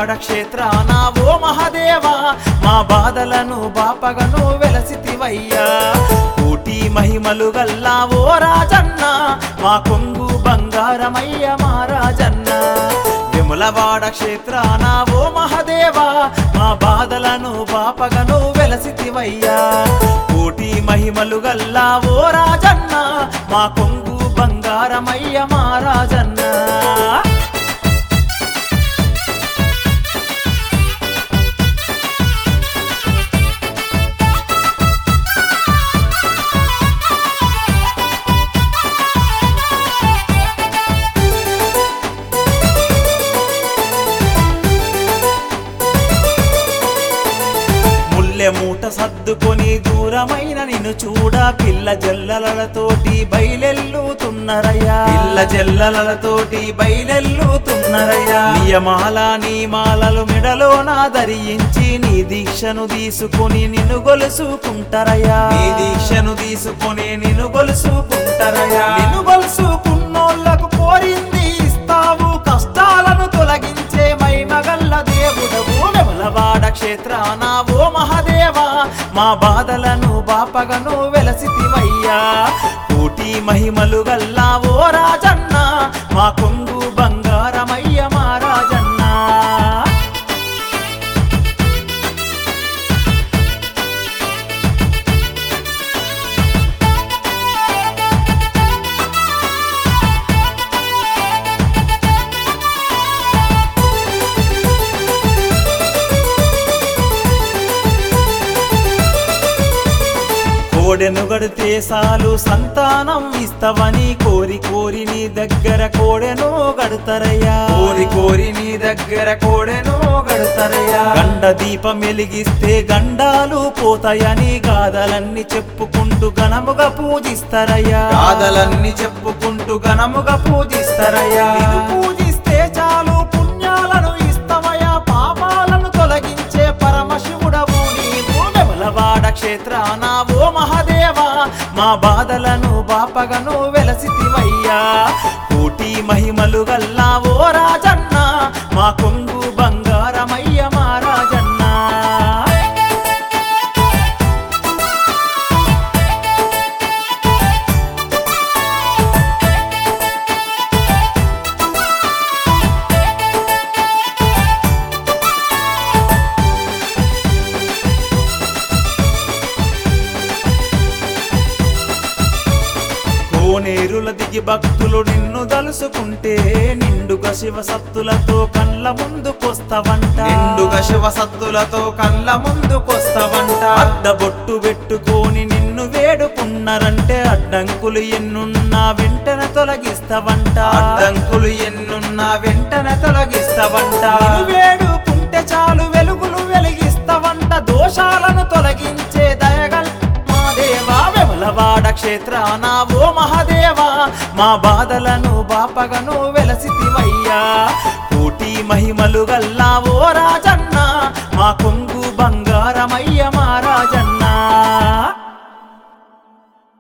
వెములవాడ క్షేత్రాన ఓ మహదేవా మా బాధలను బాపగను వెలసితివయ్యా కోటి మహిమలు గల్లా ఓ రాజన్న మా కొంగు బంగారమయ్య మా రాజన్న విములవాడ క్షేత్రాన ఓ మహదేవా మా బాధలను బాపగను వెలసితివయ్యా కోటి మహిమలు గల్లా ఓ రాజన్న మా కొంగు బంగారమయ్య మా రాజన్న ముల్లె మూట సర్దుకొని దూరమైన నిన్ను చూడ పిల్ల జల్లలతోటి బయలెల్లుతున్నరయ్యా పిల్ల జల్లలతోటి బయలెల్లుతున్నరయ్యా నియమాల నియమాలలు మెడలో నా ధరించి నీ దీక్షను తీసుకొని నిన్ను గొలుసుకుంటారయ్యా నీ దీక్షను తీసుకొని నిన్ను గొలుసుకుంటారయ్యా నిన్ను గొలుసుకున్నోళ్లకు కోరింది ఇస్తావు కష్టాలను తొలగించే మైమగల్ల దేవుడవు వెమలవాడ క్షేత్రాన ఓ మహదేవా మా బాధలను బాపగను వెలసితివయ్యా కోటి మహిమలు గల్లా ఓ రాజన్న మా కొంగు బంగారమయ్య మా రాజన్న కోడెను గడితే సాలు సంతానం ఇస్తవని కోరి కోరి నీ దగ్గర కోడెను గడతరయ్యా కోరి కోరి నీ దగ్గర కోడెను గడతరయ్యా గండ దీపం వెలిగిస్తే గండాలు పోతాయని గాథలన్నీ చెప్పుకుంటూ ఘనముగా పూజిస్తారయ్యా గాథలన్నీ చెప్పుకుంటూ ఘనముగా పూజిస్తారయ్యా నిన్ను పూజిస్తే చాలు పుణ్యాలను ఇస్తవయ్యా పాపాలను తొలగించే పరమశివుడవు నీవు వెమలవాడ క్షేత్రాన ఓ మహదేవా మా బాధలను బాపగను వెలసితివయ్యా కోటి మహిమలు గల్లా ఓ రాజన్న మా కొంగు బంగారమయ్య మా రాజన్న కోనేరుల దిగి భక్తులు నిన్ను దలుసుకుంటే నిండుగా శివ సత్తులతో కళ్ళ ముందుకొస్తావంట నిండుగా శివ సత్తులతో కళ్ళ ముందుకొస్తావంట అడ్డబొట్టు పెట్టుకొని నిన్ను వేడుకున్నారంటే అడ్డంకులు ఎన్నున్నా వెంటనే తొలగిస్తావంట అడ్డంకులు ఎన్నున్నా వెంటనే తొలగిస్తావంట నిన్ను వేడుకుంటే చాలు వెలుగులు వెలిగిస్తావంట దోషాలను తొలగించే దయగల్ మా దేవా వెమలవాడ క్షేత్రాన ఓ మహదేవా మా బాధలను బాపగను వెలసితివయ్యా కోటి మహిమలు గల్లా ఓ రాజన్న మా కొంగు బంగారమయ్య